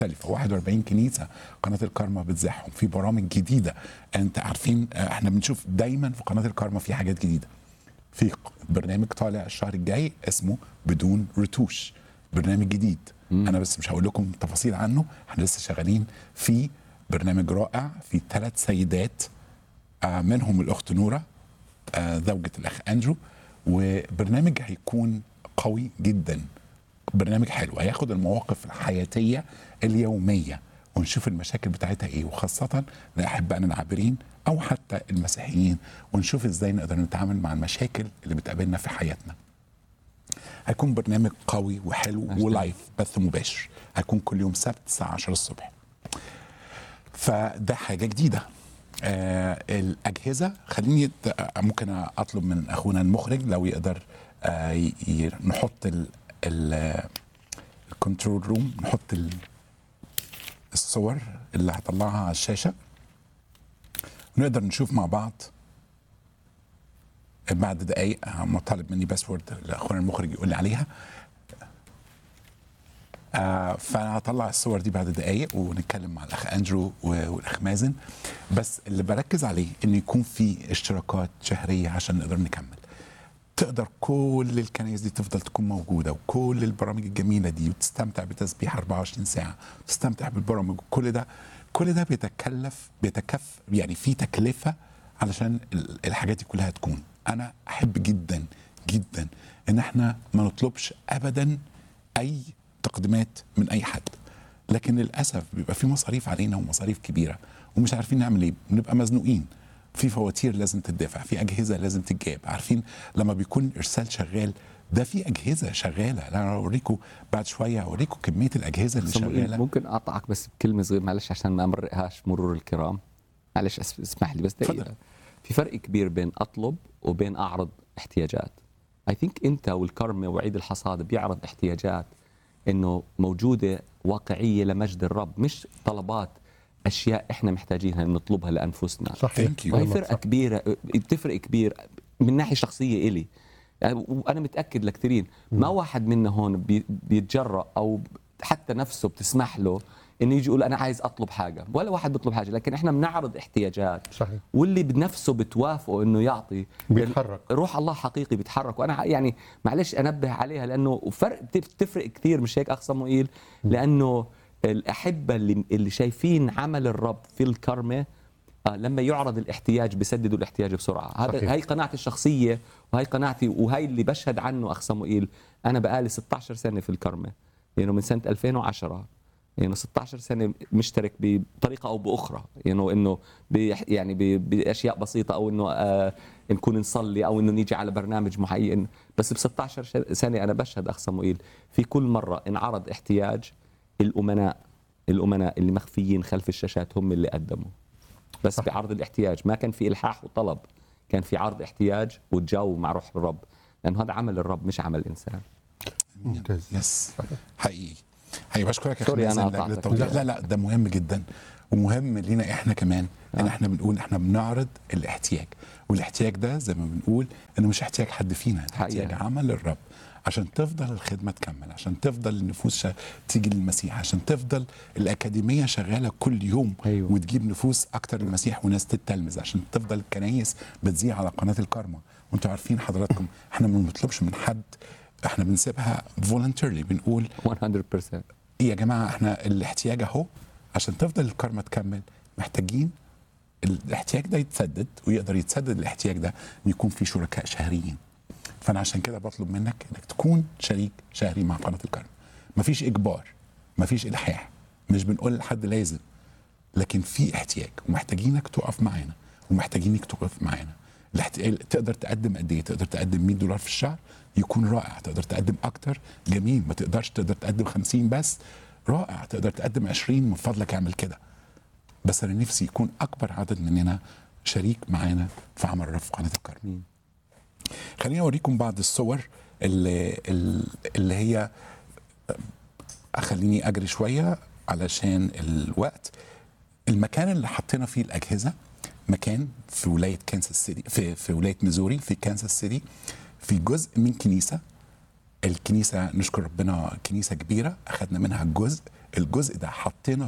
مختلفة 41 كنيسة قناة الكارما بتذاعهم في برامج جديدة انت عارفين آه، احنا بنشوف دايما في قناة الكارما في حاجات جديدة في ق- برنامج طالع الشهر الجاي اسمه بدون رتوش برنامج جديد مم. انا بس مش هقول لكم تفاصيل عنه احنا لسه شغالين في برنامج رائع في ثلاث سيدات آه، منهم الاخت نوره آه، زوجة الاخ اندرو وبرنامج هيكون قوي جدا برنامج حلو هياخد المواقف الحياتيه اليوميه ونشوف المشاكل بتاعتها ايه وخاصه لاحبائنا العابرين او حتى المسيحيين ونشوف ازاي نقدر نتعامل مع المشاكل اللي بتقابلنا في حياتنا هيكون برنامج قوي وحلو ولايف بث مباشر هيكون كل يوم سبت الساعه 10 الصبح فده حاجه جديده آه الاجهزه خليني ت- ممكن اطلب من اخونا المخرج لو يقدر آه ي- ي- نحط ال ال الكنترول روم نحط ال الصور اللي هطلعها على الشاشه ونقدر نشوف مع بعض بعد دقايق هم طالب مني باسورد لاخونا المخرج يقول لي عليها آه فانا هطلع الصور دي بعد دقايق ونتكلم مع الاخ اندرو و- والاخ مازن بس اللي بركز عليه انه يكون في اشتراكات شهريه عشان نقدر نكمل تقدر كل الكنائس دي تفضل تكون موجوده وكل البرامج الجميله دي وتستمتع بتسبيح 24 ساعه وتستمتع بالبرامج وكل ده كل ده بيتكلف بيتكف يعني في تكلفه علشان ال- الحاجات دي كلها تكون انا احب جدا جدا ان احنا ما نطلبش ابدا اي تقديمات من اي حد لكن للاسف بيبقى في مصاريف علينا ومصاريف كبيره ومش عارفين نعمل ايه بنبقى مزنوقين في فواتير لازم تدفع في اجهزه لازم تتجاب عارفين لما بيكون الارسال شغال ده في اجهزه شغاله لا انا اوريكم بعد شويه اوريكم كميه الاجهزه اللي صموئيل، شغاله ممكن اقطعك بس بكلمه صغيره معلش عشان ما امرقهاش مرور الكرام معلش أس- اسمح لي بس دقيقه تفضل. في فرق كبير بين اطلب وبين اعرض احتياجات اي ثينك انت والكرمه وعيد الحصاد بيعرض احتياجات انه موجوده واقعيه لمجد الرب مش طلبات اشياء احنا محتاجينها نطلبها لانفسنا صحيح Thank you. وهي والله فرقه صح. كبيره بتفرق كبير من ناحيه شخصيه إلي يعني وانا متاكد لكثيرين ما واحد منا هون بي- بيتجرأ او حتى نفسه بتسمح له انه يجي يقول انا عايز اطلب حاجه ولا واحد بيطلب حاجه لكن احنا بنعرض احتياجات صحيح واللي بنفسه بتوافقه انه يعطي بيتحرك. روح الله حقيقي بيتحرك وانا يعني معلش انبه عليها لانه فرق بتفرق كثير مش هيك اخ صموئيل لانه الاحبه اللي اللي شايفين عمل الرب في الكرمه آه، لما يعرض الاحتياج بسددوا الاحتياج بسرعه هذا صحيح. هي قناعتي الشخصيه وهي قناعتي وهي اللي بشهد عنه اخ صموئيل انا بقالي 16 سنه في الكرمه يعني من سنه 2010 يعني 16 سنه مشترك بطريقه او باخرى يعني انه بيح- يعني ب- باشياء بسيطه او انه آه نكون نصلي او انه نيجي على برنامج معين بس ب 16 ش- سنه انا بشهد اخ صموئيل في كل مره انعرض احتياج الامناء الامناء اللي مخفيين خلف الشاشات هم اللي قدموا بس بعرض الاحتياج ما كان في الحاح وطلب كان في عرض احتياج وتجاوب مع روح الرب لانه هذا عمل الرب مش عمل انسان ممتاز يس حقيقي حقيقي بشكرك يا سوري اخي أنا مازن لاجل قطعتك. التوضيح لا لا ده مهم جدا ومهم لينا احنا كمان ان آه. احنا بنقول احنا بنعرض الاحتياج والاحتياج ده زي ما بنقول انه مش احتياج حد فينا ده حقيقة. احتياج عمل الرب عشان تفضل الخدمه تكمل عشان تفضل النفوس شا... تيجي للمسيح عشان تفضل الاكاديميه شغاله كل يوم أيوة. وتجيب نفوس اكتر للمسيح وناس تتلمذ عشان تفضل الكنايس بتذيع على قناه الكارما وانتوا عارفين حضراتكم احنا ما بنطلبش من حد احنا بنسيبها فولنتيرلي بنقول 100% يا جماعه احنا الاحتياج اهو عشان تفضل الكارما تكمل محتاجين الاحتياج ده يتسدد ويقدر يتسدد الاحتياج ده ان يكون في شركاء شهريين فانا عشان كده بطلب منك انك تكون شريك شهري مع قناه الكارما مفيش اجبار مفيش الحاح مش بنقول لحد لازم لكن في احتياج ومحتاجينك تقف معانا ومحتاجينك تقف معانا الاحتياج تقدر تقدم قد ايه تقدر تقدم 100 دولار في الشهر يكون رائع تقدر تقدم اكتر جميل ما تقدرش تقدر تقدم 50 بس رائع تقدر تقدم 20 من فضلك اعمل كده بس انا نفسي يكون اكبر عدد مننا شريك معانا في عمل الرب في قناه الكرم مين؟ خليني اوريكم بعض الصور اللي, اللي هي خليني اجري شويه علشان الوقت المكان اللي حطينا فيه الاجهزه مكان في ولايه كانساس سيتي في في ولايه ميزوري في كانساس سيتي في جزء من كنيسه الكنيسه نشكر ربنا كنيسه كبيره اخذنا منها جزء الجزء ده حطينا